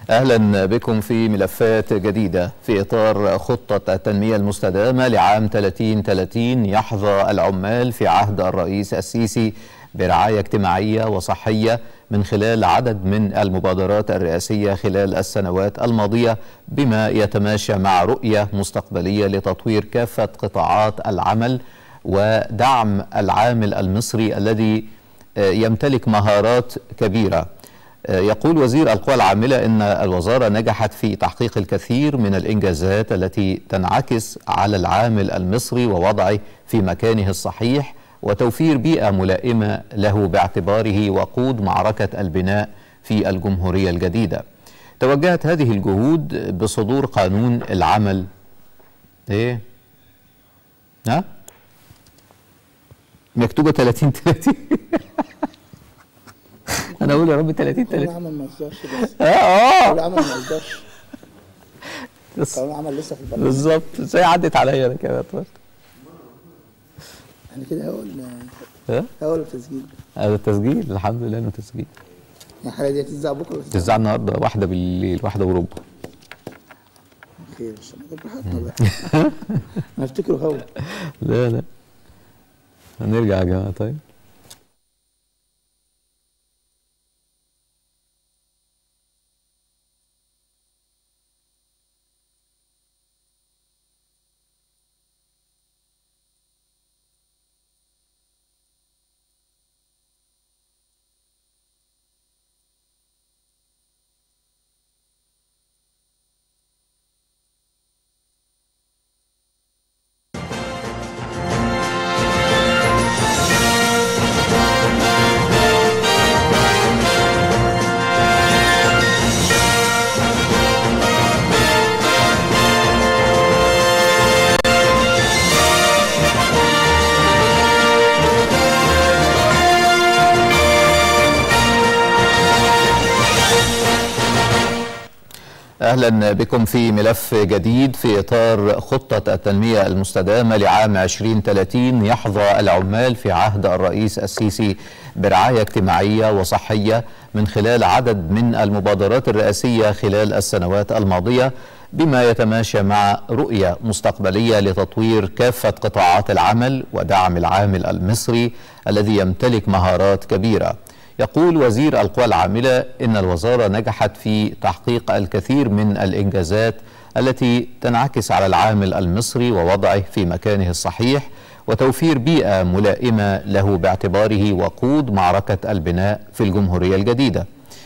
أهلا بكم في ملفات جديدة في إطار خطة التنمية المستدامة لعام 3030 يحظى العمال في عهد الرئيس السيسي برعاية اجتماعية وصحية من خلال عدد من المبادرات الرئاسية خلال السنوات الماضية بما يتماشى مع رؤية مستقبلية لتطوير كافة قطاعات العمل ودعم العامل المصري الذي يمتلك مهارات كبيره يقول وزير القوى العاملة أن الوزارة نجحت في تحقيق الكثير من الإنجازات التي تنعكس على العامل المصري ووضعه في مكانه الصحيح وتوفير بيئة ملائمة له باعتباره وقود معركة البناء في الجمهورية الجديدة توجهت هذه الجهود بصدور قانون العمل ايه ها مكتوبة 30 30 انا اقول يا رب 30 قانون 30 العمل ما اصدرش بس اه قانون اه العمل ما اصدرش بس قانون العمل لسه في البرلمان بالظبط زي عدت عليا انا كده احنا كده اول ها اول التسجيل هذا التسجيل الحمد لله انه تسجيل يعني الحلقه دي هتتذاع بكره ولا تذاع النهارده واحده بالليل واحده وربع خير عشان ناخد براحتنا بقى انا افتكره هو لا لا هنرجع يا جماعه طيب اهلا بكم في ملف جديد في اطار خطه التنميه المستدامه لعام 2030 يحظى العمال في عهد الرئيس السيسي برعايه اجتماعيه وصحيه من خلال عدد من المبادرات الرئاسيه خلال السنوات الماضيه بما يتماشى مع رؤيه مستقبليه لتطوير كافه قطاعات العمل ودعم العامل المصري الذي يمتلك مهارات كبيره يقول وزير القوى العاملة إن الوزارة نجحت في تحقيق الكثير من الإنجازات التي تنعكس على العامل المصري ووضعه في مكانه الصحيح وتوفير بيئة ملائمة له باعتباره وقود معركة البناء في الجمهورية الجديدة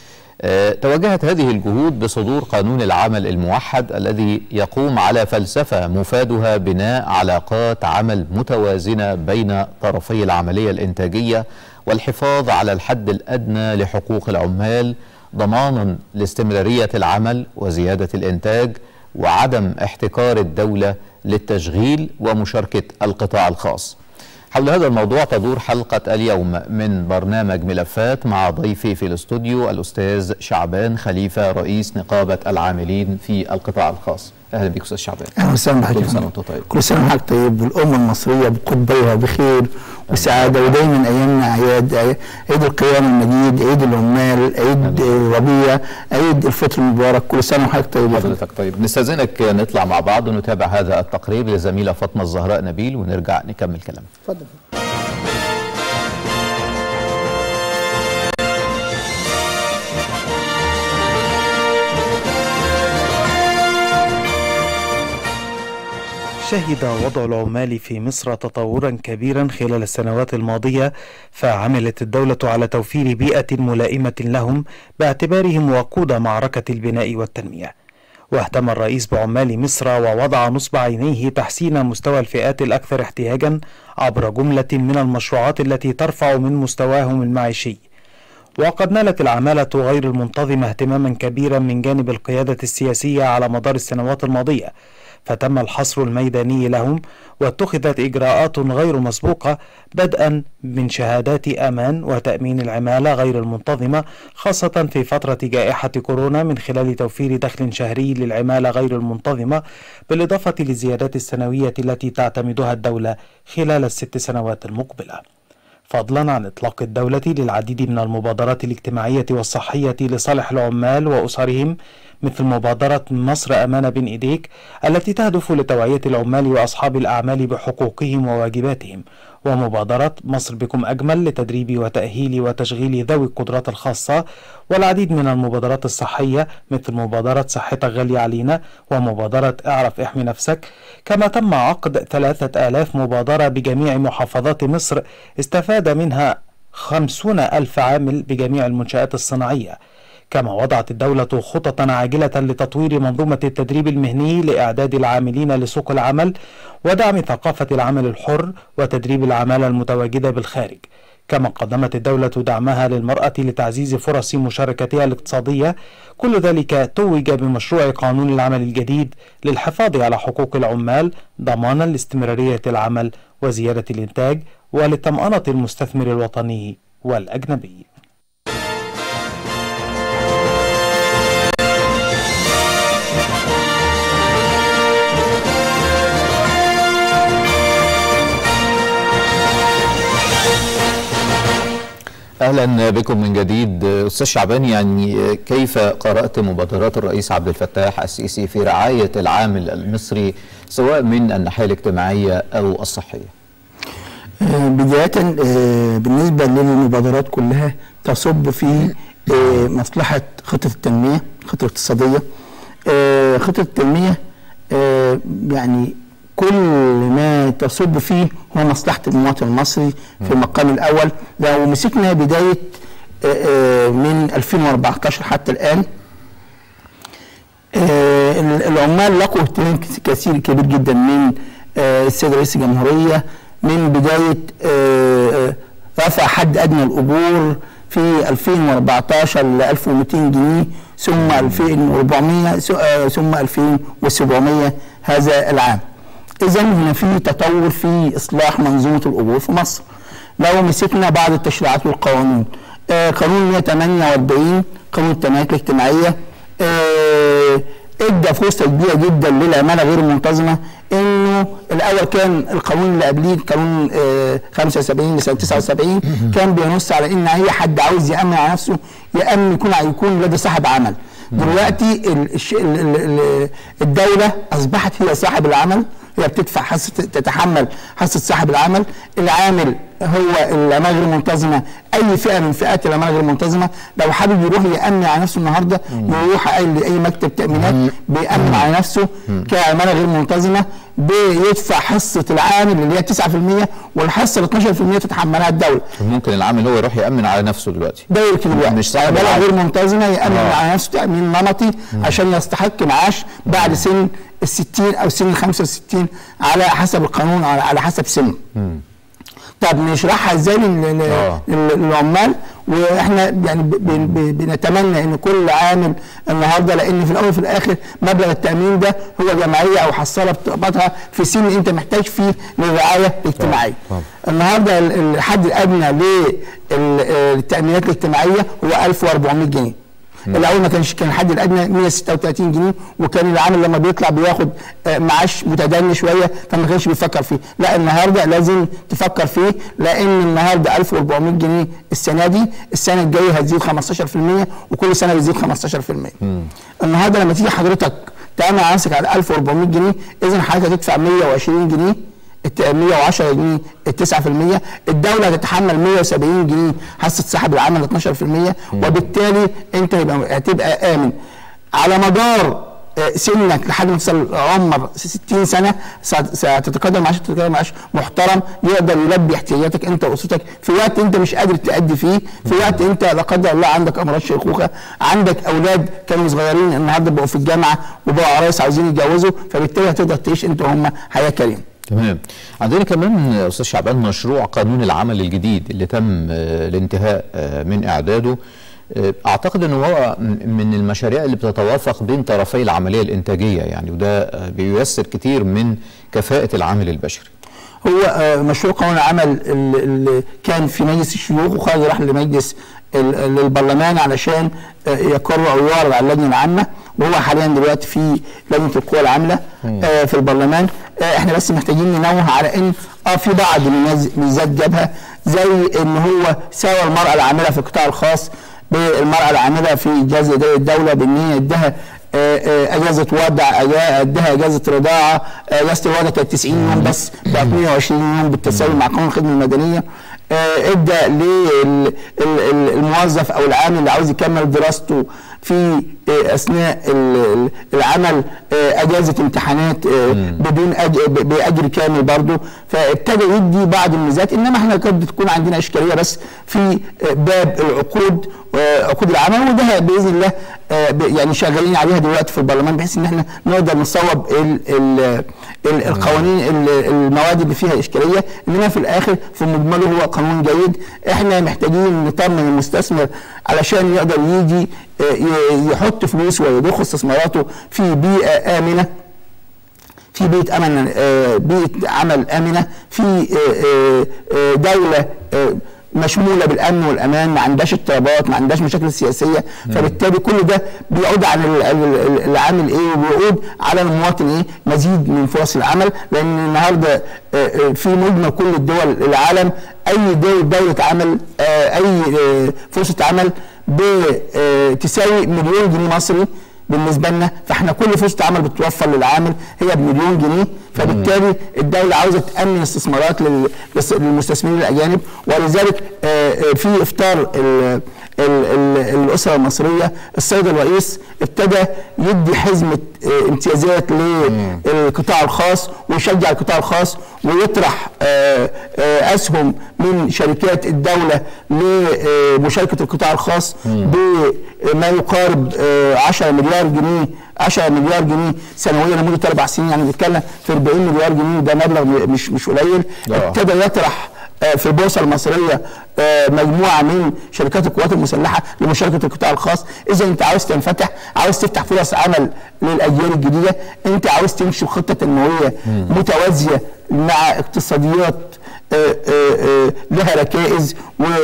آه، توجهت هذه الجهود بصدور قانون العمل الموحد الذي يقوم على فلسفة مفادها بناء علاقات عمل متوازنة بين طرفي العملية الإنتاجية والحفاظ على الحد الأدنى لحقوق العمال ضمانا لاستمرارية العمل وزيادة الإنتاج وعدم احتكار الدولة للتشغيل ومشاركة القطاع الخاص حول هذا الموضوع تدور حلقة اليوم من برنامج ملفات مع ضيفي في الاستوديو الأستاذ شعبان خليفة رئيس نقابة العاملين في القطاع الخاص أهلا بك أستاذ شعبان اهلا وسهلا كل بحضرتك سنة وأنت طيب كل سنه وحضرتك طيب والامه المصريه بقبلها بخير وسعاده ودايما ايامنا اعياد عيد القيام المجيد عيد العمال عيد الربيع عيد الفطر المبارك كل سنه وحضرتك طيب يا فندم. حضرتك طيب نستأذنك نطلع مع بعض ونتابع هذا التقرير لزميلة فاطمة الزهراء نبيل ونرجع نكمل كلامنا اتفضل شهد وضع العمال في مصر تطورا كبيرا خلال السنوات الماضية فعملت الدولة على توفير بيئة ملائمة لهم باعتبارهم وقود معركة البناء والتنمية واهتم الرئيس بعمال مصر ووضع نصب عينيه تحسين مستوى الفئات الأكثر احتياجا عبر جملة من المشروعات التي ترفع من مستواهم المعيشي وقد نالت العمالة غير المنتظمة اهتماما كبيرا من جانب القيادة السياسية على مدار السنوات الماضية فتم الحصر الميداني لهم واتخذت إجراءات غير مسبوقة بدءا من شهادات أمان وتأمين العمالة غير المنتظمة خاصة في فترة جائحة كورونا من خلال توفير دخل شهري للعمالة غير المنتظمة بالإضافة للزيادات السنوية التي تعتمدها الدولة خلال الست سنوات المقبلة فضلا عن إطلاق الدولة للعديد من المبادرات الاجتماعية والصحية لصالح العمال وأسرهم مثل مبادرة مصر أمانة بين إيديك التي تهدف لتوعية العمال وأصحاب الأعمال بحقوقهم وواجباتهم ومبادرة مصر بكم أجمل لتدريب وتأهيل وتشغيل ذوي القدرات الخاصة والعديد من المبادرات الصحية مثل مبادرة صحتك غالية علينا ومبادرة اعرف احمي نفسك كما تم عقد ثلاثة آلاف مبادرة بجميع محافظات مصر استفاد منها خمسون ألف عامل بجميع المنشآت الصناعية كما وضعت الدولة خططا عاجلة لتطوير منظومة التدريب المهني لإعداد العاملين لسوق العمل ودعم ثقافة العمل الحر وتدريب العمالة المتواجدة بالخارج كما قدمت الدولة دعمها للمرأة لتعزيز فرص مشاركتها الاقتصادية كل ذلك توج بمشروع قانون العمل الجديد للحفاظ على حقوق العمال ضمانا لاستمرارية العمل وزيادة الإنتاج ولطمأنة المستثمر الوطني والأجنبي اهلا بكم من جديد استاذ شعبان يعني كيف قرات مبادرات الرئيس عبد الفتاح السيسي في رعايه العامل المصري سواء من الناحيه الاجتماعيه او الصحيه؟ آه، بداية آه، بالنسبة للمبادرات كلها تصب في آه، مصلحة خطة التنمية خطة اقتصادية آه، خطة التنمية آه، يعني كل ما تصب فيه هو مصلحة المواطن المصري في المقام الأول لو مسكنا بداية آه، آه، من 2014 حتى الآن آه، العمال لقوا اهتمام كثير كبير جدا من آه، السيد رئيس الجمهورية من بداية آه، آه، رفع حد أدنى الأجور في 2014 ل 1200 جنيه ثم 2400 س- آه، ثم 2700 هذا العام إذا هنا في تطور في إصلاح منظومة الأجور في مصر لو مسكنا بعض التشريعات والقوانين آه، قانون 148 قانون التنمية الاجتماعية آه، ادى فرصه كبيره جدا للعماله غير المنتظمه انه الاول كان القانون اللي قبليه قانون آه، 75 لسنه 79 كان بينص على ان اي حد عاوز يامن على نفسه يامن يكون يكون لدى صاحب عمل دلوقتي ال- الش- ال- ال- ال- الدوله اصبحت هي صاحب العمل هي بتدفع حصه تتحمل حصه صاحب العمل العامل هو العماله غير المنتظمه اي فئه من فئات العماله غير المنتظمه لو حابب يروح يامن على نفسه النهارده يروح اي اي مكتب تامينات بيامن على نفسه كعماله غير منتظمه بيدفع حصه العامل اللي هي 9% والحصه ال 12% تتحملها الدوله ممكن العامل هو يروح يامن على نفسه دلوقتي ده يمكن دلوقتي مش صاحب عماله العمل. غير منتظمه يامن آه. على نفسه تامين نمطي عشان يستحق معاش بعد سن ال 60 او سن ال 65 على حسب القانون على على حسب سنه طب نشرحها ازاي لل- لل- آه. لل- للعمال واحنا يعني ب- ب- ب- بنتمنى ان كل عامل النهارده لان في الاول وفي الاخر مبلغ التامين ده هو جمعيه او حصاله بتقبضها في سن انت محتاج فيه للرعايه الاجتماعيه. طبعا. النهارده ال- الحد الادنى للتامينات الاجتماعيه هو 1400 جنيه. الاول ما كانش كان الحد الادنى 136 جنيه وكان العامل لما بيطلع بياخد آه، معاش متدني شويه فما كانش بيفكر فيه لا النهارده لازم تفكر فيه لان النهارده 1400 جنيه السنه دي السنه الجايه هتزيد 15% وكل سنه بتزيد 15% النهارده لما تيجي حضرتك تعمل على نفسك على 1400 جنيه اذا حضرتك هتدفع 120 جنيه الت- 110 جنيه ال 9% الدوله هتتحمل 170 جنيه حصه سحب العمل 12% وبالتالي انت هيبقى هتبقى امن على مدار آه، سنك لحد ما توصل عمر 60 سنه سهت- ستتقدم معاش تتقدم معاش محترم يقدر يلبي احتياجاتك انت واسرتك في وقت انت مش قادر تأدي فيه في وقت انت لا قدر الله عندك امراض شيخوخه عندك اولاد كانوا صغيرين النهارده بقوا في الجامعه وبقوا عرايس عاوزين يتجوزوا فبالتالي هتقدر تعيش انت وهم حياه كريمه تمام عندنا كمان استاذ شعبان مشروع قانون العمل الجديد اللي تم آه، الانتهاء آه، من اعداده آه، اعتقد ان هو م- من المشاريع اللي بتتوافق بين طرفي العمليه الانتاجيه يعني وده آه، بييسر كتير من كفاءه العامل البشري هو آه، مشروع قانون العمل اللي اللي كان في مجلس الشيوخ وخرج راح لمجلس ال- البرلمان علشان آه، يقر او يعرض على اللجنه العامه وهو حاليا دلوقتي في لجنه القوى العامله آه، في البرلمان آه، احنا بس محتاجين ننوه على ان اه في بعض من الميزات جابها زي ان هو ساوى المراه العامله في القطاع الخاص بالمراه العامله في جهاز اداره الدوله بان هي ادها آه، آه، اجازه وضع أجا- ادها اجازه رضاعه اجازه الوضع كانت 90 يوم بس بقت 120 يوم بالتساوي مع قانون الخدمه المدنيه آه، ادى للموظف او العامل اللي عاوز يكمل دراسته في آه، اثناء ال- ال- العمل آه، اجازه امتحانات آه، بدون أج- ب- باجر كامل برضه فابتدى يدي بعض الميزات انما احنا قد تكون عندنا اشكاليه بس في آه، باب العقود آه، عقود العمل وده باذن الله آه، ب- يعني شغالين عليها دلوقتي في البرلمان بحيث ان احنا نقدر نصوب ال ال ال القوانين ال- المواد اللي فيها اشكاليه انما في الاخر في مجمله هو قانون جيد احنا محتاجين نطمن المستثمر علشان يقدر يجي آه، ي- يحط فلوس ويضخ استثماراته في بيئه امنه في بيئه امن آه، بيئه عمل امنه في آه، آه، آه، دوله آه، مشموله بالامن والامان ما عندهاش اضطرابات ما عندهاش مشاكل سياسيه فبالتالي كل ده بيعود على ال- ال- ال- العامل ايه وبيعود على المواطن ايه مزيد من فرص العمل لان النهارده آه، آه، في مجمل كل الدول العالم اي دول دوله عمل آه، اي آه، فرصه عمل بتساوي مليون جنيه مصري بالنسبه لنا فاحنا كل فرصه عمل بتوفر للعامل هي بمليون جنيه فبالتالي الدوله عاوزه تامن استثمارات لل- للس- للمستثمرين الاجانب ولذلك آه، آه، في افطار ال- ال- ال- الاسره المصريه السيد الرئيس ابتدى يدي حزمه آه، امتيازات للقطاع الخاص ويشجع القطاع الخاص ويطرح آه، آه، اسهم من شركات الدوله لمشاركه القطاع الخاص بما يقارب آه، 10 مليار جنيه 10 مليار جنيه سنويا لمده اربع سنين يعني بنتكلم في 40 مليار جنيه ده مبلغ مش مش قليل آه. ابتدى يطرح آه، في البورصه المصريه آه، مجموعه من شركات القوات المسلحه لمشاركه القطاع الخاص اذا انت عاوز تنفتح عاوز تفتح فرص عمل للاجيال الجديده انت عاوز تمشي بخطه تنمويه متوازيه مع اقتصاديات آه، آه، آه، لها ركائز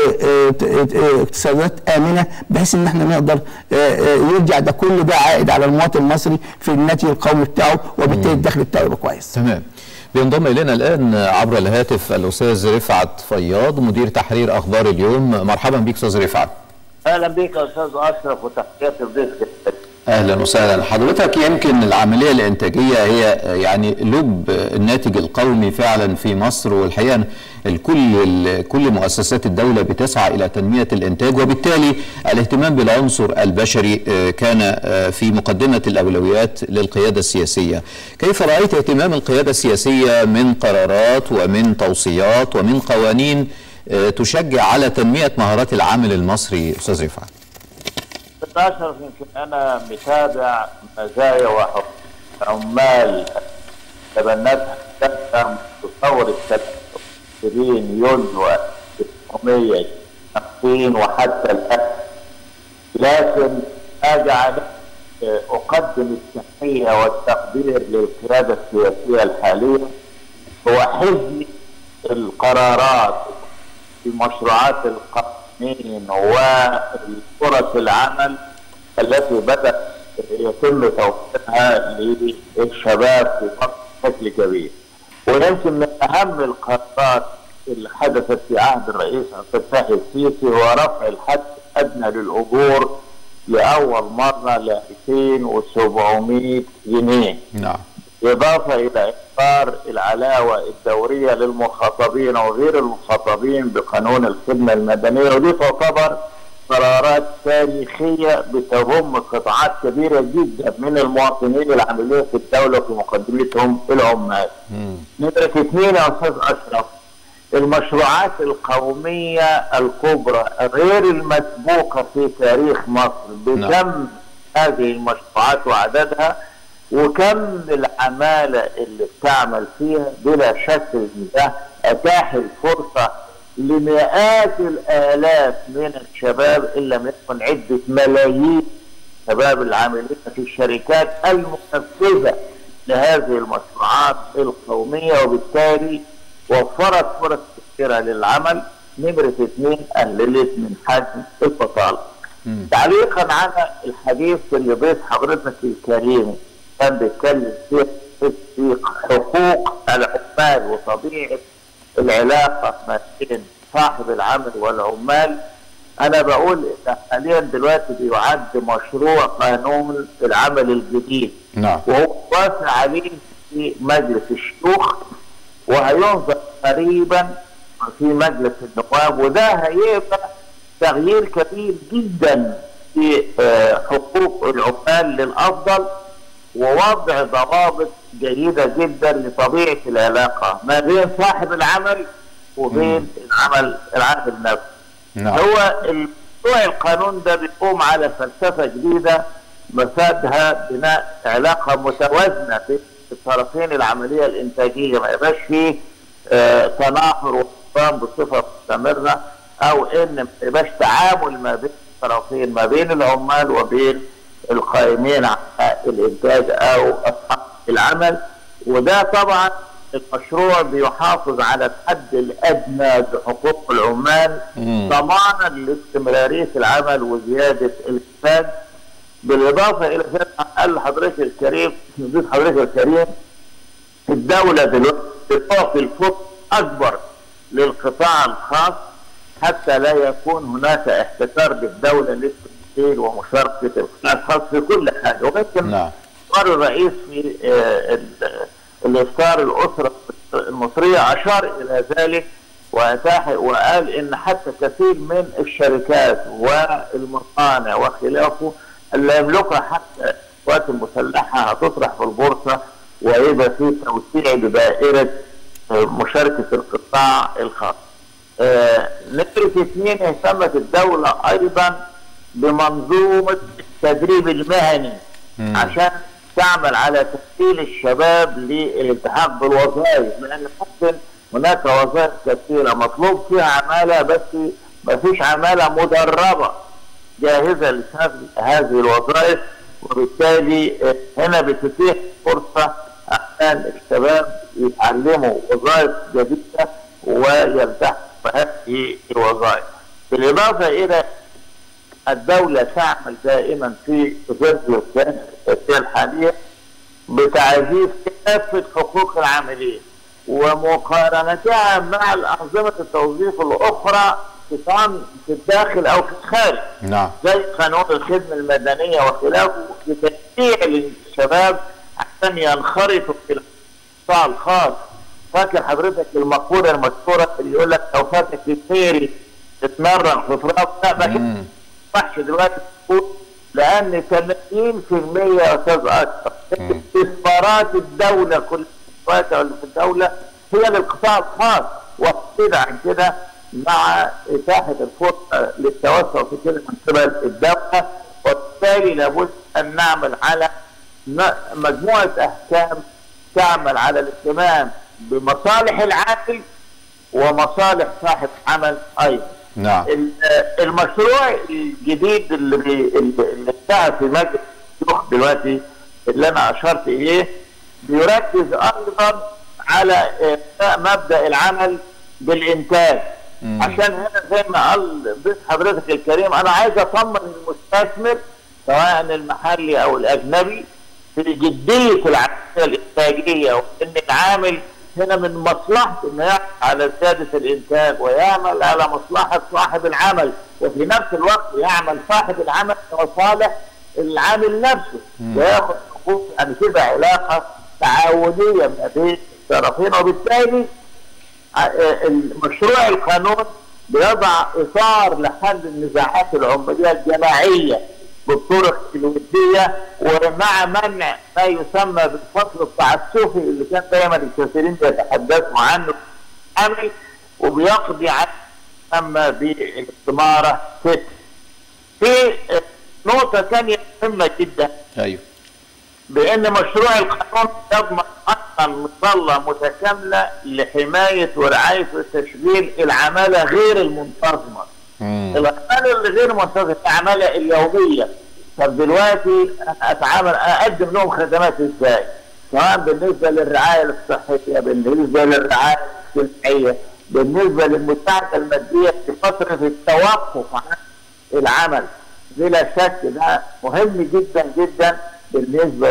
واقتصادات امنه بحيث ان احنا نقدر آه، آه، يرجع ده كل ده عائد على المواطن المصري في الناتج القومي بتاعه وبالتالي الدخل بتاعه يبقى كويس. تمام بينضم الينا الان عبر الهاتف الاستاذ رفعت فياض مدير تحرير اخبار اليوم مرحبا بك استاذ رفعت اهلا بك يا استاذ اشرف وتحياتي لضيفك اهلا وسهلا حضرتك يمكن العمليه الانتاجيه هي يعني لب الناتج القومي فعلا في مصر والحقيقه الكل كل مؤسسات الدوله بتسعى الى تنميه الانتاج وبالتالي الاهتمام بالعنصر البشري آه، كان آه، في مقدمه الاولويات للقياده السياسيه. كيف رايت اهتمام القياده السياسيه من قرارات ومن توصيات ومن قوانين آه، تشجع على تنميه مهارات العامل المصري استاذ رفعت؟ استاذ اشرف يمكن انا متابع مزايا وحقوق عمال تبنتها تم تصور التسعين يوليو 1950 وحتى الان لكن اجعل اقدم التحيه والتقدير للقياده السياسيه الحاليه هو حزم القرارات في مشروعات القوانين وفرص العمل التي بدأ يتم توفيرها للشباب في مصر بشكل كبير ويمكن من أهم القرارات اللي حدثت في عهد الرئيس عبد الفتاح السيسي هو رفع الحد الأدنى للأجور لأول مرة ل 2700 جنيه نعم إضافة إلى إقرار العلاوة الدورية للمخاطبين وغير المخاطبين بقانون الخدمة المدنية ودي تعتبر قرارات تاريخية بتضم قطاعات كبيرة جدا من المواطنين العاملين في الدولة في مقدمتهم العمال. نمرة اثنين يا أستاذ أشرف المشروعات القومية الكبرى غير المسبوقة في تاريخ مصر بكم هذه المشروعات وعددها وكم العمالة اللي بتعمل فيها بلا شك إن ده أتاح الفرصة لمئات الآلاف من الشباب إن لم يكن عدة ملايين شباب العاملين في الشركات المنفذة لهذه المشروعات القومية وبالتالي وفرت فرص كثيرة للعمل نمرة اثنين قللت من حجم البطالة. تعليقا على الحديث اللي ضيف حضرتك الكريم كان بيتكلم فيه في حقوق العمال وطبيعه العلاقه ما بين صاحب العمل والعمال انا بقول ان حاليا دلوقتي بيعد مشروع قانون العمل الجديد نعم وهو وافق عليه في مجلس الشيوخ وهينظر قريبا في مجلس النواب وده هيبقى تغيير كبير جدا في آه، حقوق العمال للافضل ووضع ضوابط جيده جدا لطبيعه العلاقه ما بين صاحب العمل وبين العمل العامل نفسه. نعم هو موضوع القانون ده بيقوم على فلسفه جديده مفادها بناء علاقه متوازنه بين الطرفين العمليه الانتاجيه ما يبقاش فيه آه، تناحر وانفصام بصفه مستمره او ان ما يبقاش تعامل ما بين الطرفين ما بين العمال وبين القائمين على الانتاج او اصحاب العمل وده طبعا المشروع بيحافظ على الحد الادنى بحقوق العمال مم. ضمانا لاستمراريه العمل وزياده الانتاج بالاضافه الى ذلك قال لحضرتك الكريم نضيف حضرتك الكريم الدوله دلوقتي بتعطي الفرصه اكبر للقطاع الخاص حتى لا يكون هناك احتكار بالدوله للتمثيل ومشاركه القطاع الخاص في كل حاجه ويمكن نعم قال الرئيس في آه، ال- الافطار الاسره المصريه اشار الى ذلك واتاح وقال ان حتى كثير من الشركات والمصانع وخلافه اللي يملكها حتى القوات المسلحه هتطرح في البورصه ويبقى في توسيع لدائره آه، مشاركه القطاع الخاص. آه، نمرة اثنين اهتمت الدولة أيضا بمنظومة التدريب المهني مم. عشان تعمل على تسهيل الشباب للالتحاق بالوظائف لأن ممكن هناك وظائف كثيرة مطلوب فيها عمالة بس ما فيش عمالة مدربة جاهزة لشغل هذه الوظائف وبالتالي آه، هنا بتتيح فرصة عشان الشباب يتعلموا وظائف جديدة ويلتحقوا بهذه الوظائف. بالإضافة إلى الدولة تعمل دائما في ظل السياسة الحالية بتعزيز كافة حقوق العاملين ومقارنتها مع الأنظمة التوظيف الأخرى سواء في الداخل أو في الخارج. نعم زي قانون الخدمة المدنية وخلافه لتشجيع للشباب عشان ينخرطوا في القطاع الخاص فاكر حضرتك المقولة المشهورة اللي يقول لك لو فاتك الخيري تتمرن في تراب لا ما مم. ينفعش دلوقتي تقول لأن 80% يا أستاذ أكثر مم. استثمارات الدولة كل الاستثمارات اللي في الدولة هي للقطاع الخاص وكده عن كده مع إتاحة الفرصة للتوسع في كل من قبل الدولة وبالتالي لابد أن نعمل على ن- مجموعة أحكام تعمل على الاهتمام بمصالح العامل ومصالح صاحب عمل أيضا نعم ال- المشروع الجديد اللي بي- اللي اللي انتهى في مجلس الشيوخ دلوقتي اللي انا اشرت اليه بيركز ايضا على آه، مبدا العمل بالانتاج مم. عشان هنا زي ما قال ضيف حضرتك الكريم انا عايز اطمن المستثمر سواء المحلي او الاجنبي في جديه العمليه الانتاجيه وان العامل هنا من مصلحته انه يعمل على زياده الانتاج ويعمل على مصلحه صاحب العمل وفي نفس الوقت يعمل صاحب العمل لمصالح العامل نفسه وياخذ حقوق يعني كده علاقه تعاونيه ما بين الطرفين وبالتالي المشروع القانون بيضع اطار لحل النزاعات العماليه الجماعيه بالطرق الوديه ومع منع ما يسمى بالفصل التعسفي اللي كان دايما الكثيرين بيتحدثوا عنه عمل وبيقضي على ما يسمى بالاستماره ست. في نقطه ثانيه مهمه جدا ايوه بان مشروع القانون يضمن اصلا مظله متكامله لحمايه ورعايه وتشغيل العماله غير المنتظمه. مم. العماله اللي غير منتظمه العماله اليوميه. طب دلوقتي أنا اتعامل اقدم لهم خدمات ازاي؟ سواء بالنسبه للرعايه الصحيه، بالنسبه للرعايه الاجتماعيه، بالنسبه للمساعده الماديه في فتره التوقف عن العمل. بلا شك ده مهم جدا جدا بالنسبه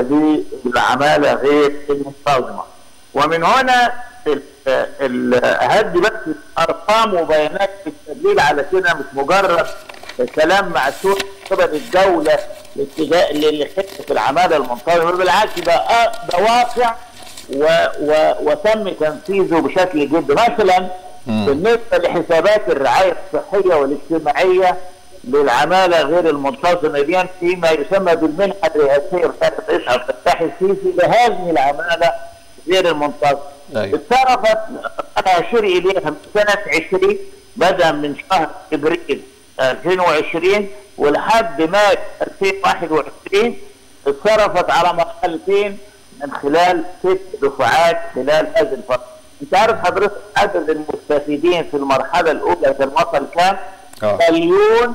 للعماله غير المنتظمه. ومن هنا ال- ال- هدي بس في ارقام وبيانات بالتدليل على كده مش مجرد كلام معسول قبل الدوله لاتجاه لحته العماله المنتظمه بالعكس ده آه ده واقع و و وتم تنفيذه بشكل جدي مثلا بالنسبه لحسابات الرعايه الصحيه والاجتماعيه للعماله غير المنتظمه دي فيما يسمى بالمنحه الرئاسيه بتاعت الرئيس عبد الفتاح السيسي لهذه العماله غير المنتظمه. أيوة. اتصرفت انا اشير اليها من سنه 20 بدءا من شهر ابريل 2020 ولحد مارس 2021 اتصرفت على مرحلتين من خلال ست دفعات خلال هذه الفتره. انت عارف حضرتك عدد المستفيدين في المرحله الاولى كان وصل كام؟ آه. مليون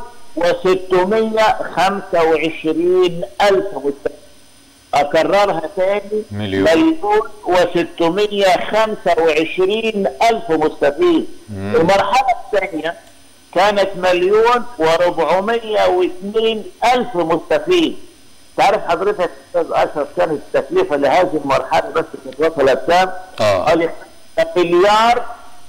و625 الف مستفيد. اكررها تاني مليون. مليون و625 الف مستفيد. المرحله الثانيه كانت مليون و402 الف مستفيد. تعرف حضرتك استاذ اشرف كانت التكلفه لهذه المرحله بس كانت وصلت كام؟ آه. حوالي مليار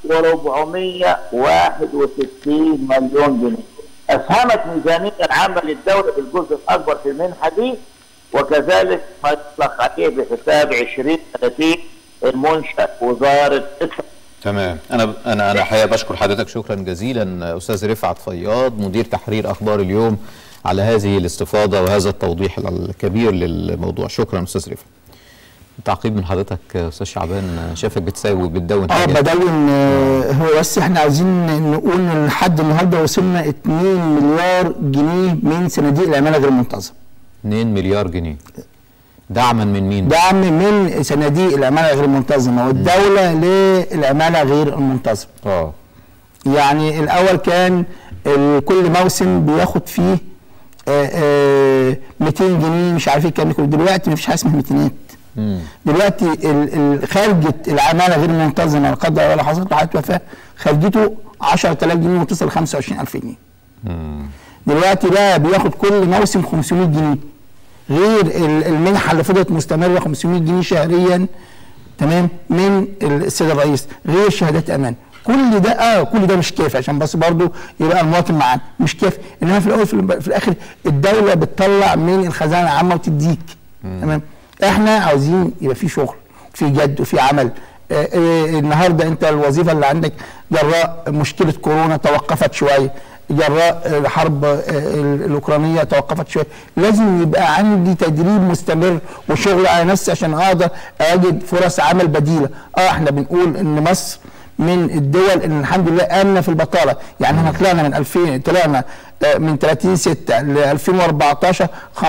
و461 مليون جنيه. اسهمت ميزانيه العامه للدوله بالجزء الاكبر في المنحه دي وكذلك ما يطلق عليه بحساب 2030 المنشا وزاره الصحه. تمام انا انا انا الحقيقه بشكر حضرتك شكرا جزيلا استاذ رفعت فياض مدير تحرير اخبار اليوم على هذه الاستفاضه وهذا التوضيح الكبير للموضوع شكرا استاذ رفعت تعقيب من حضرتك استاذ شعبان شافك بتساوي بتدون اه حاجات. بدون آه، هو بس احنا عايزين نقول ان لحد النهارده وصلنا 2 مليار جنيه من صناديق العماله غير المنتظمه 2 مليار جنيه دعما من مين دعم من صناديق العماله غير المنتظمه والدوله للعماله غير المنتظمه اه يعني الاول كان ال- كل موسم بياخد فيه آه، آه، 200 جنيه مش عارف ايه كام كله. دلوقتي مفيش حاجه اسمها 200 مم. دلوقتي ال- ال- خارجه العماله غير المنتظمه لا قدر ولا حصلت له حاله وفاه خارجته 10000 جنيه وتصل 25000 جنيه مم. دلوقتي بقى بياخد كل موسم 500 جنيه غير ال- المنحه اللي فضلت مستمره 500 جنيه شهريا تمام من السيد الرئيس غير شهادات امان كل ده اه كل ده مش كافي عشان بس برضو يبقى المواطن معانا مش كافي انما في الاول في, الب- في الاخر الدوله بتطلع من الخزانه العامه وتديك تمام احنا عاوزين يبقى في شغل في جد وفي عمل آه آه النهارده انت الوظيفه اللي عندك جراء مشكله كورونا توقفت شويه جراء الحرب آه، الاوكرانيه توقفت شويه لازم يبقى عندي تدريب مستمر وشغل على نفسي عشان اقدر اجد فرص عمل بديله اه احنا بنقول ان مصر من الدول اللي الحمد لله امنه في البطاله يعني احنا طلعنا من 2000 طلعنا آه، من 30 6 ل 2014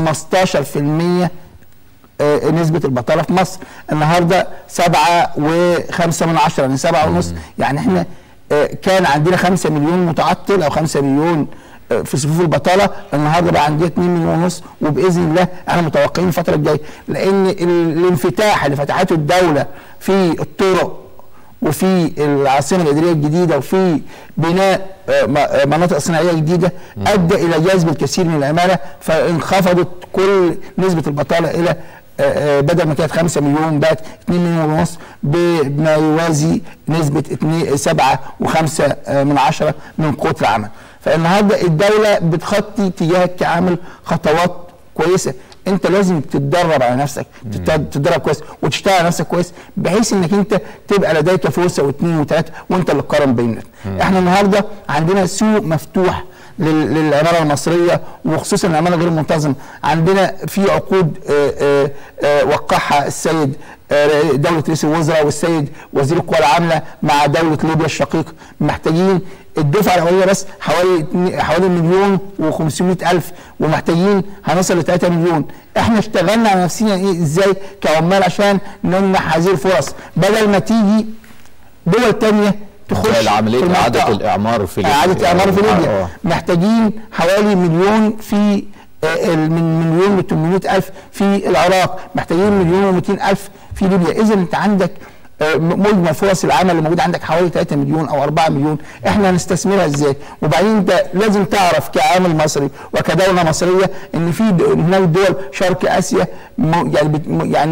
15% آه، نسبة البطالة في مصر النهاردة سبعة وخمسة من عشرة يعني سبعة ونص يعني احنا آه، كان عندنا خمسة مليون متعطل أو خمسة مليون آه، في صفوف البطالة النهاردة بقى عندنا 2 مليون ونص وبإذن الله احنا متوقعين الفترة الجاية لأن ال- الانفتاح اللي فتحته الدولة في الطرق وفي العاصمه الاداريه الجديده وفي بناء آه، م- آه، مناطق صناعيه جديده ادى الى جذب الكثير من العماله فانخفضت كل نسبه البطاله الى آه، آه، بدل ما كانت 5 مليون بقت 2 مليون ونص بما يوازي نسبه 2 7 و5 من عشرة من قوه العمل فالنهارده الدوله بتخطي تجاهك كعامل خطوات كويسه انت لازم تتدرب على نفسك تت- تتدرب كويس وتشتغل على نفسك كويس بحيث انك انت تبقى لديك فرصه واثنين وثلاثه وانت اللي تقارن بينك احنا النهارده عندنا سوق مفتوح لل- للعماله المصريه وخصوصا العماله غير المنتظمه عندنا في عقود آه، آه، آه، وقعها السيد آه، دولة رئيس الوزراء والسيد وزير القوى العاملة مع دولة ليبيا الشقيق محتاجين الدفعة الأولية بس حوالي اتنين- حوالي مليون و500 ألف ومحتاجين هنصل ل 3 مليون احنا اشتغلنا على نفسنا ايه ازاي كعمال عشان نمنح هذه الفرص بدل ما تيجي دول تانية تخش زي عملية في إعادة المنطقة. الإعمار في ليبيا. إعادة إعمار في آه، ليبيا آه. محتاجين حوالي مليون في آه، ال- من مليون و 800 ألف في العراق محتاجين مليون و 200 ألف في ليبيا إذا أنت عندك آه، م- مجمل فرص العمل اللي موجود عندك حوالي 3 مليون او 4 مليون احنا هنستثمرها ازاي وبعدين انت لازم تعرف كعامل مصري وكدوله مصريه ان في د- هناك دول شرق اسيا م- يعني بت- م- يعني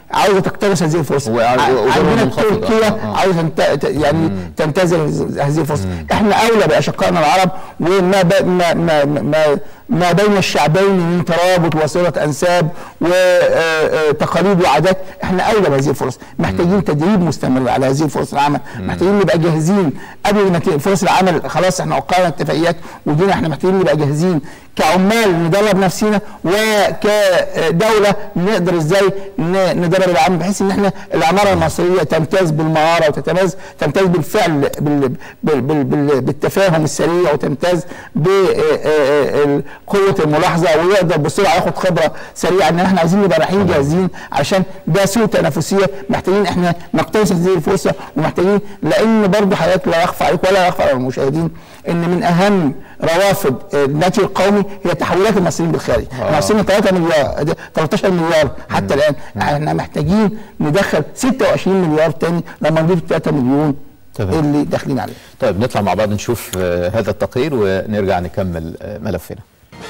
عاوزه تقتنص هذه الفرصه وع- ع- وأجورهم عندنا منخفضة. تركيا آه، آه. عاوزه تنت- ت- يعني تنتزع هذه الفرصه احنا اولى باشقائنا العرب وما ب... ما ما ما ما بين الشعبين من ترابط وصله انساب وتقاليد وعادات احنا اولى بهذه الفرص محتاجين تدريب مستمر على هذه الفرص العمل محتاجين نبقى جاهزين قبل ما ت- فرص العمل خلاص احنا وقعنا اتفاقيات ودينا احنا محتاجين نبقى جاهزين كعمال ندرب نفسنا وكدوله نقدر ازاي ن- ندرب العمل بحيث ان احنا العماره المصريه تمتاز بالمهاره وتتميز تمتاز بالفعل بال بال بال بال بالتفاهم السريع وتمتاز بقوه الملاحظه ويقدر بسرعه ياخد خبره سريعه ان احنا عايزين نبقى رايحين جاهزين عشان ده سوق تنافسيه محتاجين احنا نقتنص هذه الفرصه ومحتاجين لان برضه حضرتك لا يخفى عليك ولا يخفى على المشاهدين ان من اهم روافد الناتج القومي هي تحولات المصريين بالخارج احنا وصلنا 3 مليار 13 مليار حتى الان احنا محتاجين ندخل 26 مليار تاني لما نضيف 3 مليون تمام. اللي داخلين عليه طيب نطلع مع بعض نشوف آه، هذا التقرير ونرجع نكمل آه، ملفنا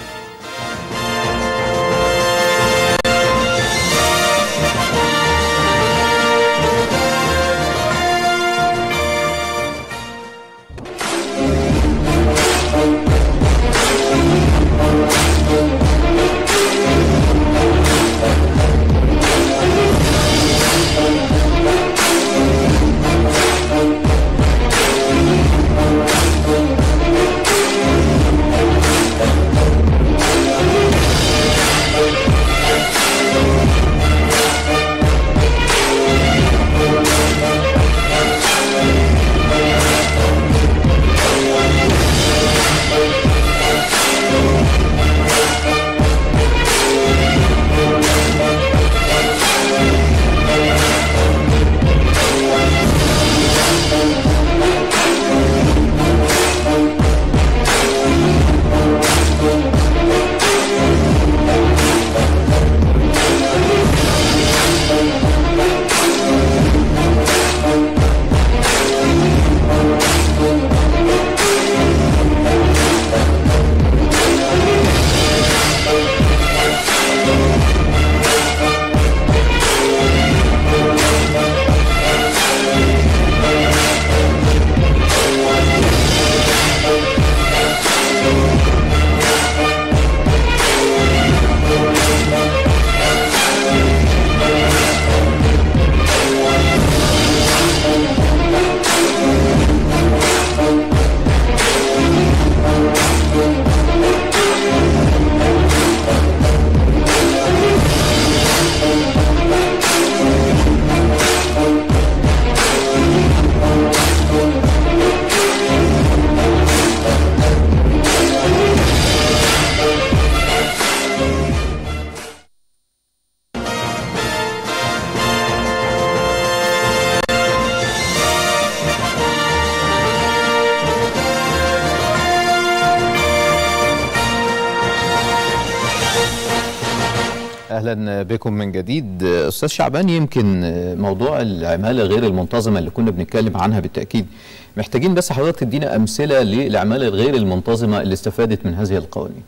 اهلا بكم من جديد استاذ شعبان يمكن موضوع العماله غير المنتظمه اللي كنا بنتكلم عنها بالتاكيد محتاجين بس حضرتك تدينا امثله للعماله الغير المنتظمه اللي استفادت من هذه القوانين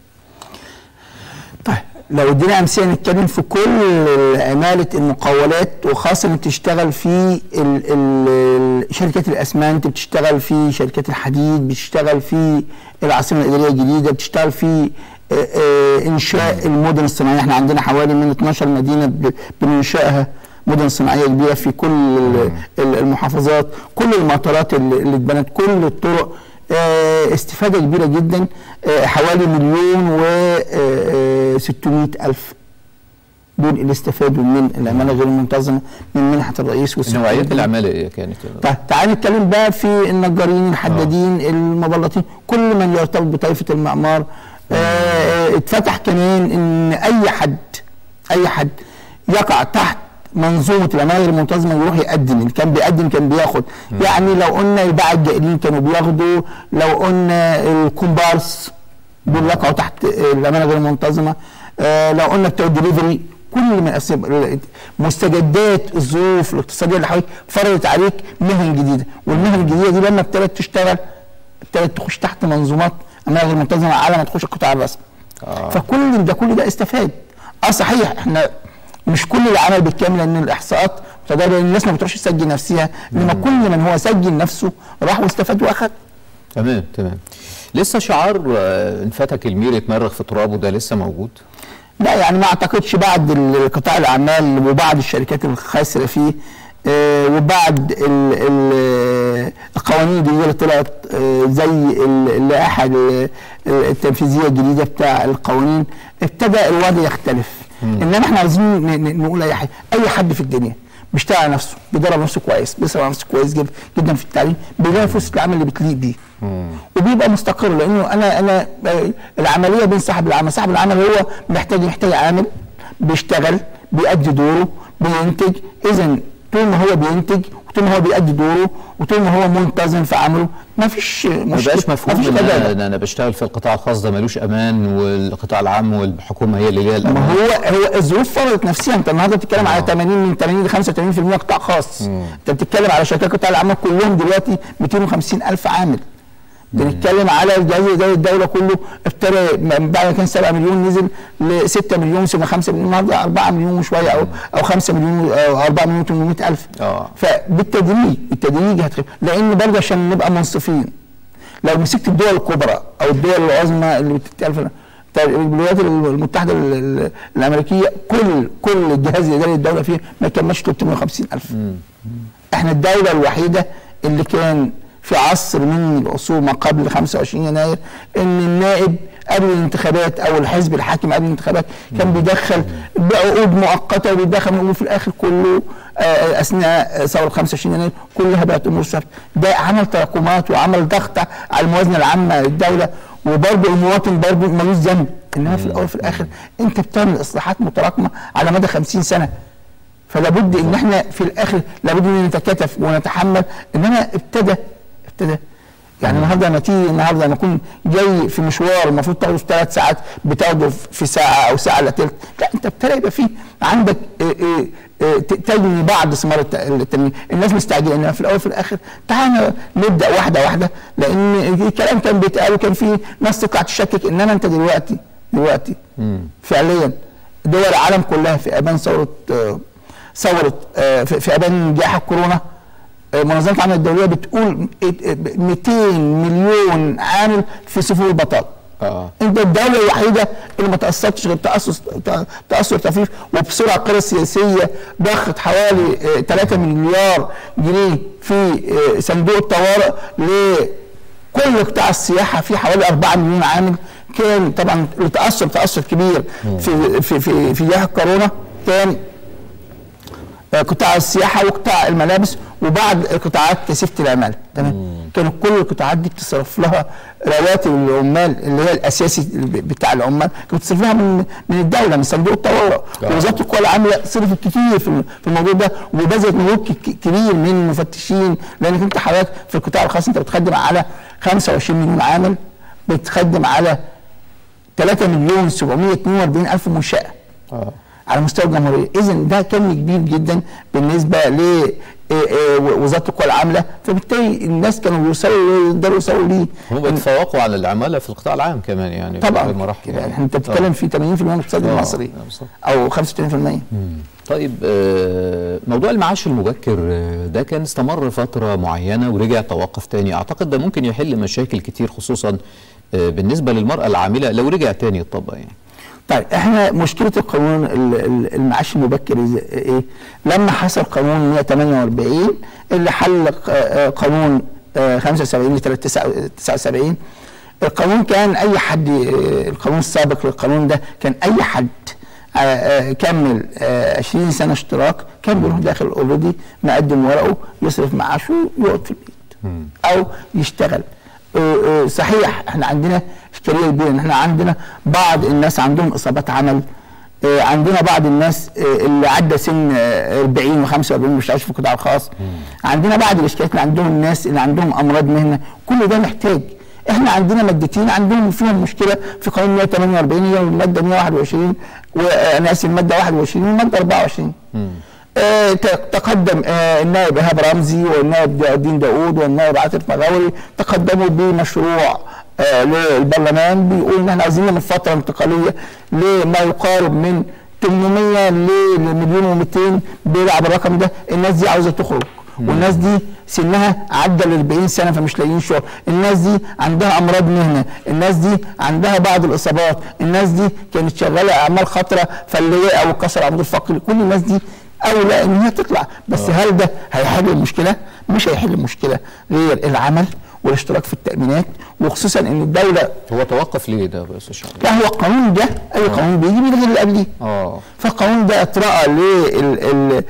طيب لو ادينا امثله نتكلم في كل عماله المقاولات وخاصه اللي بتشتغل في ال ال شركات الاسمنت بتشتغل في شركات الحديد بتشتغل في العاصمه الاداريه الجديده بتشتغل في آه، آه، انشاء المدن الصناعيه احنا عندنا حوالي من 12 مدينه ب- بننشئها مدن صناعيه كبيره في كل ال- ال- المحافظات كل المطارات اللي اللي اتبنت كل الطرق آه، استفاده كبيره جدا آه، حوالي مليون و آه، 600 الف دول اللي استفادوا من العماله غير المنتظمه من منحه الرئيس والسيد نوعيات العماله ايه كانت طيب تعال نتكلم بقى في النجارين الحدادين المبلطين كل من يرتبط بطائفه المعمار آه، اتفتح كمان ان اي حد اي حد يقع تحت منظومه العماله غير المنتظمه يروح يقدم اللي كان بيقدم كان بياخد يعني لو قلنا الباعة الجائلين كانوا بياخدوا لو قلنا الكومبارس دول يقعوا تحت العماله غير المنتظمه آه لو قلنا بتوع الدليفري كل من أسباب مستجدات الظروف الاقتصاديه اللي حواليك فرضت عليك مهن جديده والمهن الجديده دي لما ابتدت تشتغل ابتدت تخش تحت منظومات عماله غير منتظمه على ما تخش القطاع الرسمي آه. فكل ده كل ده استفاد اه صحيح احنا مش كل العمل بالكامل لان الاحصاءات متدرجه الناس ما بتروحش تسجل نفسها انما كل من هو سجل نفسه راح واستفاد واخد تمام تمام لسه شعار آه، انفتك المير يتمرغ في ترابه ده لسه موجود لا يعني ما اعتقدش بعد ال- قطاع الاعمال وبعد الشركات الخاسره فيه آه، وبعد ال- ال- القوانين الجديده اللي طلعت آه، زي ال- اللائحه ال- التنفيذيه الجديده بتاع القوانين ابتدى الوضع يختلف انما احنا عايزين ن- ن- نقول اي حاجه اي حد في الدنيا بيشتغل على نفسه بيدرب نفسه كويس بيصرف على نفسه كويس جدا جدا في التعليم بيلاقي فرصه العمل اللي بتليق بيه وبيبقى مستقر لانه انا انا آه، العمليه بين صاحب العمل صاحب العمل هو محتاج محتاج عامل بيشتغل بيأدي دوره بينتج اذا طول ما هو بينتج وطول ما هو بيأدي دوره وطول ما هو منتظم في عمله ما فيش ما مشكله بقاش مفهوم مفيش ان خجالة. انا, إن أنا بشتغل في القطاع الخاص ده ملوش امان والقطاع العام والحكومه هي اللي ليها ما الامان هو هو الظروف فرضت نفسها انت النهارده بتتكلم على 80 من 80 ل 85% قطاع خاص انت بتتكلم على شركات قطاع الاعمال كلهم دلوقتي 250 الف عامل بنتكلم على الجهاز الاداري الدوله كله ابتدى من بعد ما كان 7 مليون نزل ل 6 مليون ثم 5 مليون النهارده 4 مليون وشويه او او 5 مليون او 4 مليون 800 الف آه. فبالتدريج بالتدريج هتخف لان برضه عشان نبقى منصفين لو مسكت الدول الكبرى او الدول العظمى اللي بتتكلم في بتاع الولايات المتحده ال- ال- الامريكيه كل كل الجهاز الاداري الدوله فيها ما يكملش 350 الف احنا الدوله الوحيده اللي كان في عصر من العصور ما قبل 25 يناير ان النائب قبل الانتخابات او الحزب الحاكم قبل الانتخابات كان بيدخل بعقود مؤقته وبيدخل من في الاخر كله آه، اثناء ثوره 25 يناير كلها بقت امور ثابته ده عمل تراكمات وعمل ضغط على الموازنه العامه للدوله وبرضه المواطن برضه ملوش ذنب انما في الاول وفي الاخر انت بتعمل اصلاحات متراكمه على مدى 50 سنه فلا بد ان احنا في الاخر لابد ان نتكاتف ونتحمل انما ابتدى ابتدى يعني النهارده لما تيجي النهارده لما اكون جاي في مشوار المفروض تاخده في ثلاث ساعات بتاخده في ساعه او ساعه الا ثلث لا انت ابتدى يبقى في عندك إيه إيه إيه ت- تجني بعض ثمار الت- التنميه الناس مستعجله انما في الاول وفي الاخر تعالى نبدا واحده واحده لان الكلام كان بيتقال وكان في ناس تطلع تشكك انما انت دلوقتي دلوقتي فعليا دول العالم كلها في ابان ثوره آه، ثوره آه، في في ابان جائحه كورونا آه، منظمه العمل الدوليه بتقول 200 مليون عامل في صفوف البطاله اه انت الدوله الوحيده اللي ما تاثرتش غير تاثر تاثر طفيف وبسرعه القياده السياسيه ضخت حوالي آه، 3 مليار جنيه في آه، صندوق الطوارئ لكل قطاع السياحه في حوالي 4 مليون عامل كان طبعا التاثر تاثر كبير في في في في جائحه كورونا كان آه، قطاع السياحه وقطاع الملابس وبعض القطاعات كثيفه العماله تمام كانوا كل القطاعات دي بتصرف لها رواتب العمال اللي هي الاساسي بتاع العمال كانت بتصرف لها من من الدوله من صندوق الطوارئ آه. ووزاره القوى العامله صرفت كتير في في الموضوع ده وبذلت مجهود ك- كبير من مفتشين لانك انت حضرتك في القطاع الخاص انت بتخدم على 25 مليون عامل بتخدم على 3 مليون 742 الف منشاه اه على مستوى الجمهوريه اذا ده كم كبير جدا بالنسبه ل إيه إيه وزاره القوى العامله فبالتالي الناس كانوا بيوصلوا يقدروا يوصلوا ليه هم بيتفوقوا على العماله في القطاع العام كمان يعني طبعا بمراحل يعني انت بتتكلم في 80% من الاقتصاد آه، المصري آه، بالظبط. او 95% طيب آه، موضوع المعاش المبكر آه، ده كان استمر فترة معينة ورجع توقف تاني أعتقد ده ممكن يحل مشاكل كتير خصوصا آه، بالنسبة للمرأة العاملة لو رجع تاني يطبق يعني طيب احنا مشكله القانون ال- ال- المعاش المبكر إز- ايه؟ لما حصل قانون 148 اللي حل ق- آه، قانون آه، 75 ل 79 القانون كان اي حد آه، القانون السابق للقانون ده كان اي حد آه، آه، كمل آه، 20 سنه اشتراك كان بيروح داخل اوريدي مقدم ورقه يصرف معاشه ويقعد في البيت او يشتغل آه، آه، صحيح احنا عندنا اشكاليه كبيره ان احنا عندنا بعض الناس عندهم اصابات عمل آه، عندنا بعض الناس آه، اللي عدى سن آه، 40 و45 ما بيشتغلش في القطاع الخاص عندنا بعض الاشكاليات اللي عندهم الناس اللي عندهم امراض مهنه كل ده محتاج احنا عندنا مادتين عندهم فيهم مشكله في قانون 148 هي الماده 121 وانا اسف الماده 21 والماده 24 آه، ت- تقدم آه، النائب ايهاب رمزي والنائب ضياء الدين داوود والنائب عاطف مغاوري تقدموا بمشروع آه، للبرلمان بيقول ان احنا عايزين نعمل فتره انتقاليه لما يقارب من 800 لمليون و200 بيلعب الرقم ده الناس دي عاوزه تخرج والناس دي سنها عدى ال 40 سنه فمش لاقيين شغل، الناس دي عندها امراض مهنه، الناس دي عندها بعض الاصابات، الناس دي كانت شغاله اعمال خطره فاللي وقع وكسر عمود الفقري، كل الناس دي اولى ان هي تطلع، بس هل ده هيحل المشكله؟ مش هيحل المشكله غير العمل والاشتراك في التامينات وخصوصا ان الدوله هو توقف ليه ده يا استاذ شعبان؟ لا هو القانون ده اي قانون بيجي بيلغي اللي قبليه اه فالقانون ده اترأى ل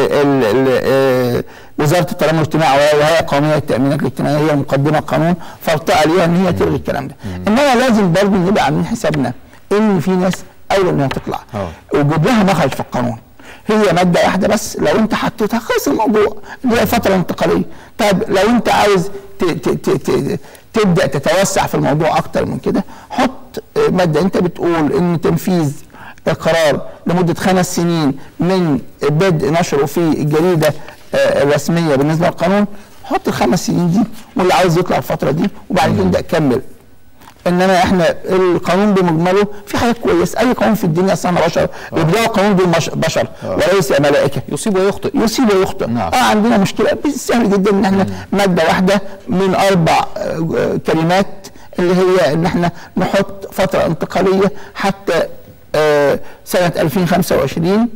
وزاره التضامن الاجتماعي وهي قوميه التامينات الاجتماعيه هي مقدمه القانون فارتأى ليها ان هي تلغي الكلام ده انما لازم برضه نبقى عاملين حسابنا ان في ناس اولى انها تطلع آه. وجود لها مخرج في القانون هي ماده واحده بس لو انت حطيتها خلص الموضوع اللي هي فتره انتقاليه طيب لو انت عاوز ت ت ت ت تبدا تتوسع في الموضوع اكتر من كده حط آه، ماده انت بتقول ان تنفيذ القرار لمده خمس سنين من بدء نشره في الجريده آه، الرسميه بالنسبه للقانون حط الخمس سنين دي واللي عاوز يطلع الفتره دي وبعد كده ابدا كمل انما احنا القانون بمجمله في حاجات كويس اي قانون في الدنيا اصلا إحنا بشر يبداوا قانون دول مش- بشر وليس ملائكه يصيب ويخطئ يصيب ويخطئ نعم. اه عندنا مشكله بس سهل جدا ان احنا ماده واحده من اربع آه، آه، كلمات اللي هي ان احنا نحط فتره انتقاليه حتى آه، سنه 2025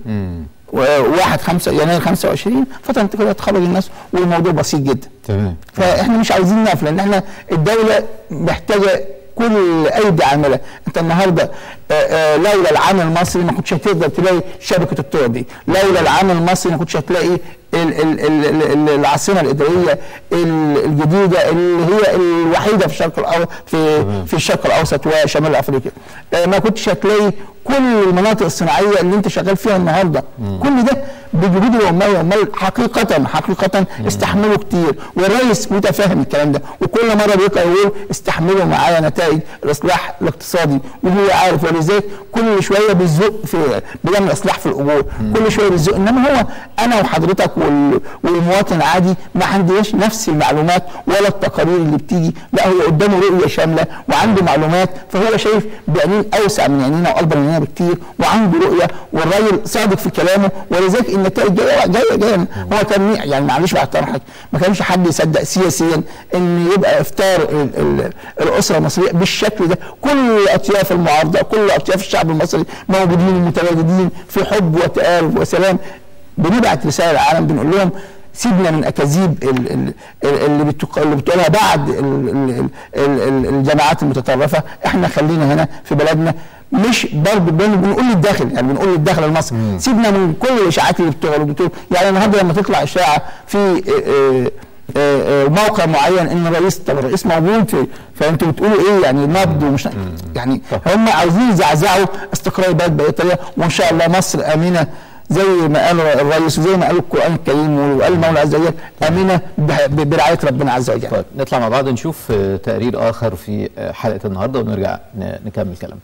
و1 5 يناير 25 فتره انتقاليه تخرج الناس والموضوع بسيط جدا تمام فاحنا مش عاوزين نقف لان احنا الدوله محتاجه كل ايدي عامله انت النهارده آه، آه، لولا العامل المصري ما كنتش هتقدر تلاقي شبكه الطرق دي لولا العامل المصري ما كنتش هتلاقي ال- ال- ال- ال- ال- العاصمه الاداريه ال- الجديده اللي هي الوحيده في الشرق الاوسط في في الشرق الاوسط وشمال افريقيا آه، ما كنتش هتلاقي كل المناطق الصناعيه اللي انت شغال فيها النهارده كل ده بجهود العمال والعمال حقيقه حقيقه استحملوا كتير والرئيس متفاهم الكلام ده وكل مره بيطلع يقول استحملوا معايا نتائج الاصلاح الاقتصادي وهو عارف ولذلك كل شويه بيزق في بيعمل اصلاح في الاجور كل شويه بيزق انما هو انا وحضرتك وال- والمواطن العادي ما عندناش نفس المعلومات ولا التقارير اللي بتيجي لا هو قدامه رؤيه شامله وعنده معلومات فهو شايف بعينين اوسع من عينينا واكبر من عينينا بكتير وعنده رؤيه والراجل صادق في كلامه ولذلك النتائج جايه جايه جايه هو كان يعني معلش بعد حضرتك ما كانش حد يصدق سياسيا ان يبقى افطار ال- ال- الاسره المصريه بالشكل ده كل اطياف المعارضه كل اطياف الشعب المصري موجودين ومتواجدين في حب وتآلف وسلام بنبعت رساله للعالم بنقول لهم سيبنا من اكاذيب ال- ال- ال- اللي بتق- اللي بتقولها بعد ال- ال- ال- ال- الجماعات المتطرفه احنا خلينا هنا في بلدنا مش برضه بن- بنقول للداخل يعني بنقول للداخل المصري سيبنا من كل الاشاعات اللي بتقول بتقول يعني النهارده لما تطلع اشاعه في آه، آه، آه، موقع معين ان الرئيس طب الرئيس موجود في فانتوا بتقولوا ايه يعني نبض ومش يعني هم عاوزين يزعزعوا استقرار البلد باي طريقه وان شاء الله مصر امنه زي ما قال الرئيس وزي ما قال القران الكريم وقال المولى عز وجل امنه ب- برعايه ربنا عز وجل طيب نطلع مع بعض نشوف آه، تقرير اخر في آه، حلقه النهارده ونرجع ن- نكمل كلامنا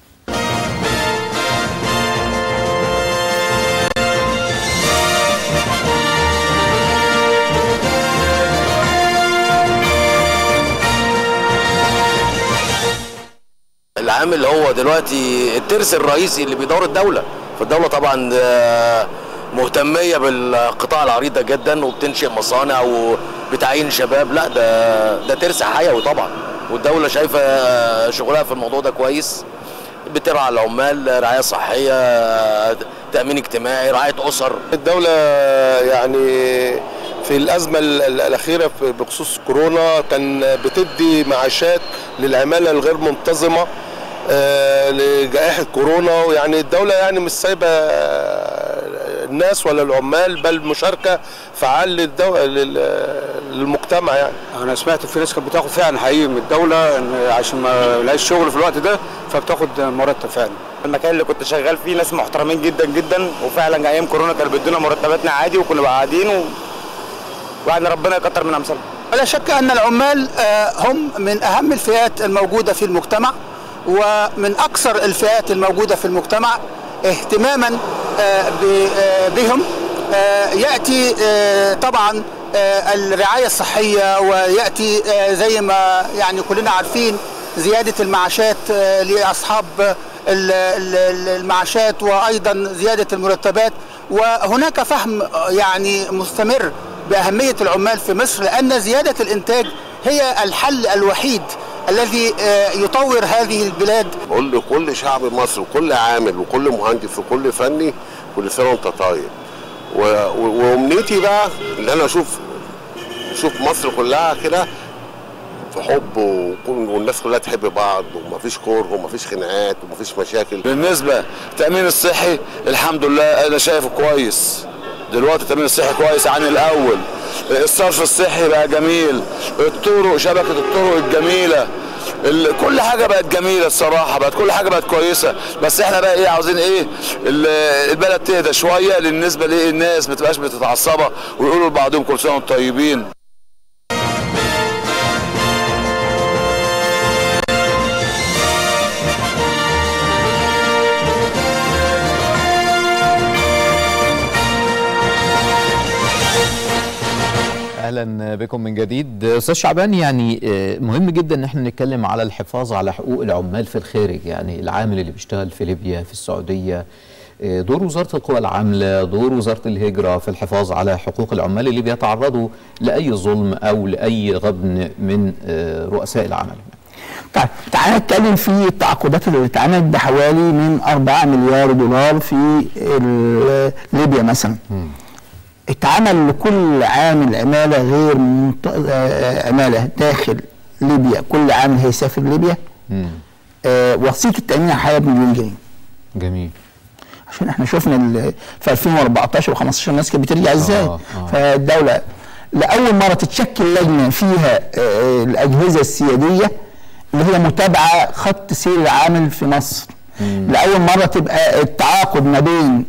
العامل هو دلوقتي الترس الرئيسي اللي بيدور الدولة فالدولة طبعا آه، مهتمية بالقطاع العريض ده جدا وبتنشئ مصانع وبتعين شباب لا ده ده ترس حيوي طبعا والدولة شايفة آه، شغلها في الموضوع ده كويس بترعى العمال رعاية صحية آه، تأمين اجتماعي رعاية أسر الدولة يعني في الأزمة ال- ال- الأخيرة في- بخصوص كورونا كان بتدي معاشات للعمالة الغير منتظمة آه، لجائحة كورونا ويعني الدولة يعني مش سايبة آه، الناس ولا العمال بل مشاركة فعال للدو... لل- للمجتمع يعني انا سمعت في ناس كانت بتاخد فعلا حقيقي من الدوله إن عشان ما لهاش شغل في الوقت ده فبتاخد مرتب فعلا المكان اللي كنت شغال فيه ناس محترمين جدا جدا وفعلا ايام كورونا كانوا بيدونا مرتباتنا عادي وكنا قاعدين و... وقعدنا ربنا يكتر من امثالهم ولا شك أن العمال آه، هم من أهم الفئات الموجودة في المجتمع ومن أكثر الفئات الموجودة في المجتمع اهتماما آه، ب- آه، بهم آه، يأتي آه، طبعا آه، الرعاية الصحية ويأتي آه، زي ما يعني كلنا عارفين زيادة المعاشات آه، لأصحاب ال- ال- المعاشات وايضا زياده المرتبات وهناك فهم يعني مستمر باهميه العمال في مصر لان زياده الانتاج هي الحل الوحيد الذي آه، يطور هذه البلاد بقول لكل شعب مصر وكل عامل وكل مهندس وكل فني كل سنه وانت طيب و- و- وامنيتي بقى ان انا اشوف اشوف مصر كلها كده في حب وكل- والناس كلها تحب بعض ومفيش كره ومفيش خناقات ومفيش مشاكل بالنسبة التأمين الصحي الحمد لله أنا شايفه كويس دلوقتي التأمين الصحي كويس عن الأول الصرف الصحي بقى جميل الطرق شبكة الطرق الجميلة ال- كل حاجة بقت جميلة الصراحة بقت كل حاجة بقت كويسة بس احنا بقى ايه عاوزين ايه ال- البلد تهدى شوية بالنسبة لايه الناس ما تبقاش متتعصبة ويقولوا لبعضهم كل سنة وانتم طيبين اهلا بكم من جديد استاذ شعبان يعني آه، مهم جدا ان احنا نتكلم على الحفاظ على حقوق العمال في الخارج يعني العامل اللي بيشتغل في ليبيا في السعوديه آه، دور وزاره القوى العامله دور وزاره الهجره في الحفاظ على حقوق العمال اللي بيتعرضوا لاي ظلم او لاي غبن من آه، رؤساء العمل طيب تعالى نتكلم في التعاقدات اللي اتعملت بحوالي من 4 مليار دولار في ال- ليبيا مثلا اتعمل لكل عامل عماله غير منط... آه، عماله داخل ليبيا كل عامل هيسافر ليبيا آه وثيقه تامين الحياه بمليون جنيه جميل عشان احنا شفنا ال- في 2014 و15 الناس كانت بترجع ازاي آه، آه. فالدوله لاول مره تتشكل لجنه فيها آه، الاجهزه السياديه اللي هي متابعه خط سير العامل في مصر لاول مره تبقى التعاقد ما بين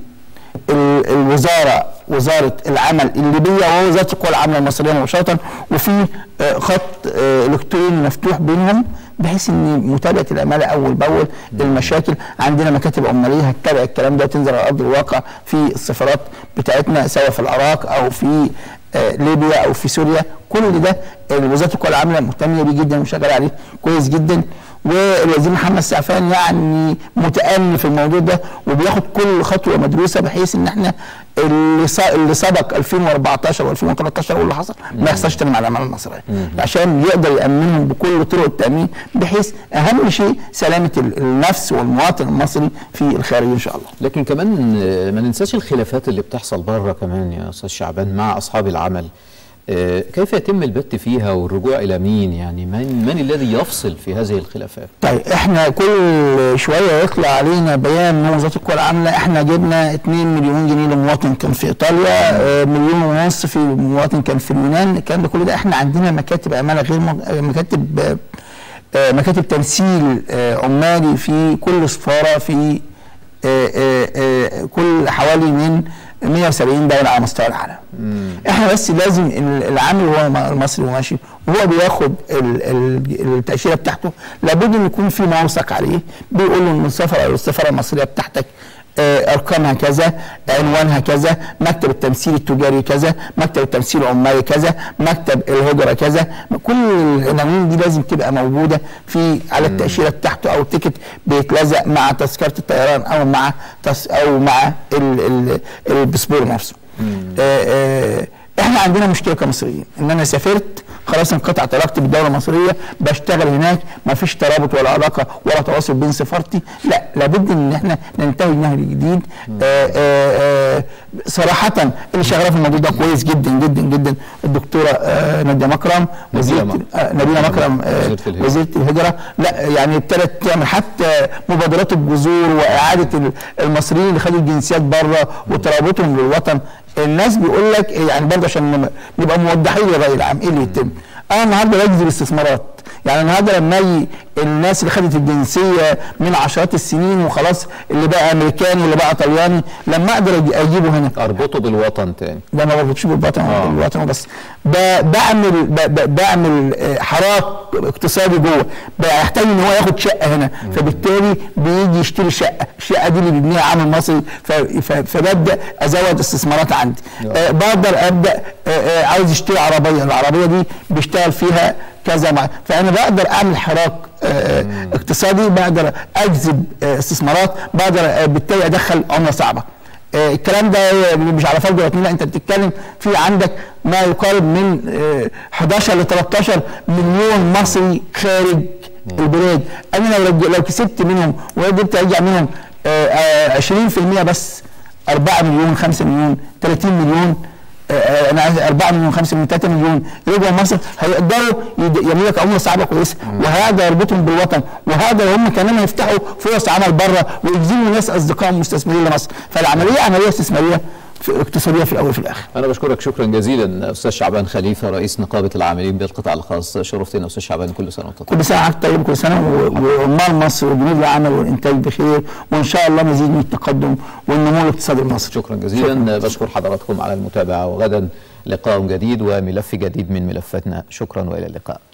ال- الوزاره وزاره العمل الليبيه ووزاره القوى العامله المصريه مباشره وفي آه، خط آه، الكتروني مفتوح بينهم بحيث ان متابعه العماله اول باول المشاكل عندنا مكاتب عماليه هتتابع الكلام ده وتنزل على ارض الواقع في السفارات بتاعتنا سواء في العراق او في آه، ليبيا او في سوريا كل ده وزاره القوى العامله مهتمه بيه جدا وشغاله عليه كويس جدا والوزير محمد سعفان يعني متأني في الموضوع ده وبياخد كل خطوه مدروسه بحيث ان احنا اللي ص- اللي سبق 2014 و2013 واللي حصل ما يحصلش تاني مع العماله المصريه عشان يقدر يامنهم بكل طرق التامين بحيث اهم شيء سلامه ال- النفس والمواطن المصري في الخارج ان شاء الله لكن كمان آه، ما ننساش الخلافات اللي بتحصل بره كمان يا استاذ شعبان مع اصحاب العمل آه، كيف يتم البت فيها والرجوع الى مين يعني من من الذي يفصل في هذه الخلافات طيب احنا كل شويه يطلع علينا بيان من وزاره القوى العامله احنا جبنا 2 مليون جنيه لمواطن كان في ايطاليا آه، مليون ونص في مواطن كان في اليونان الكلام ده كل ده احنا عندنا مكاتب عماله غير مج- آه، مكاتب آه، آه، مكاتب تمثيل آه، عمالي في كل سفاره في آه، آه، آه، كل حوالي من 170 دوله على مستوى العالم احنا بس لازم ال- العامل وهو م- المصري وماشي وهو بياخد ال- ال- التاشيره بتاعته لابد ان يكون في موثق عليه بيقول له ان السفاره او السفاره المصريه بتاعتك آه، ارقامها كذا عنوانها كذا مكتب التمثيل التجاري كذا مكتب التمثيل العمالي كذا مكتب الهجره كذا كل العناوين دي لازم تبقى موجوده في على التاشيره بتاعته او التيكت بيتلزق مع تذكره الطيران او مع تس او مع ال- ال- الباسبور نفسه آه، آه، احنا عندنا مشكله كمصريين ان انا سافرت خلاص انقطعت علاقتي بالدوله المصريه بشتغل هناك ما فيش ترابط ولا علاقه ولا تواصل بين سفارتي لا لابد ان احنا ننتهي نهج جديد آه، آه، آه، صراحه اللي شغاله في الموضوع ده كويس جدا جدا جدا الدكتوره آه، ناديه مكرم وزيره نبيلة آه، نبيله مكرم آه، وزيرة الهجرة. وزيره الهجره لا يعني ابتدت تعمل حتى مبادرات الجذور واعاده ال- المصريين اللي خدوا الجنسيات بره وترابطهم للوطن الناس بيقول لك يعني برضه عشان نبقى- نبقى موضحين للراي العام ايه اللي يتم انا النهارده بجذب استثمارات يعني النهارده لما يجي الناس اللي خدت الجنسيه من عشرات السنين وخلاص اللي بقى امريكاني واللي بقى طلياني لما اقدر أجي- اجيبه هنا اربطه بالوطن تاني ده ما بربطش بالوطن آه. بالوطن بس ب- بعمل ب- ب- بعمل آه، حراك اقتصادي جوه بقى يحتاج ان هو ياخد شقه هنا فبالتالي بيجي يشتري شقه الشقه دي اللي بيبنيها عامل مصري ف- ف- فببدا ازود استثمارات عندي آه بقدر ابدا آه آه عاوز يشتري عربيه العربيه دي بيشتغل فيها كذا مع فانا بقدر اعمل حراك آه، اقتصادي بقدر اجذب آه، استثمارات بقدر آه، بالتالي ادخل عمله صعبه آه، الكلام ده مش على فرض ولا اتنين لا انت بتتكلم في عندك ما يقارب من آه، 11 ل 13 مليون مصري خارج البلاد انا لو رج- لو كسبت منهم وقدرت ارجع منهم آه، آه، 20% بس 4 مليون 5 مليون 30 مليون آه، آه، انا عايز 4 مليون 5 مليون 3 مليون يرجعوا مصر هيقدروا يد- يعملوا لك عمله صعبه كويسه وهذا يربطهم بالوطن وهذا هم كمان هيفتحوا فرص عمل بره ويجذبوا ناس اصدقائهم مستثمرين لمصر فالعمليه عمليه استثماريه في اقتصاديه في الاول وفي الاخر أنا بشكرك شكرا جزيلا أستاذ شعبان خليفة رئيس نقابة العاملين بالقطاع الخاص شرفتنا أستاذ شعبان كل سنة وأنت طيب كل سنه وحضرتك طيب كل سنه و- وعمال مصر وجنود العمل والانتاج بخير وان شاء الله مزيد من التقدم والنمو الاقتصادي لمصر شكرا جزيلا بشكر حضراتكم على المتابعة وغدا لقاء جديد وملف جديد من ملفاتنا شكرا وإلى اللقاء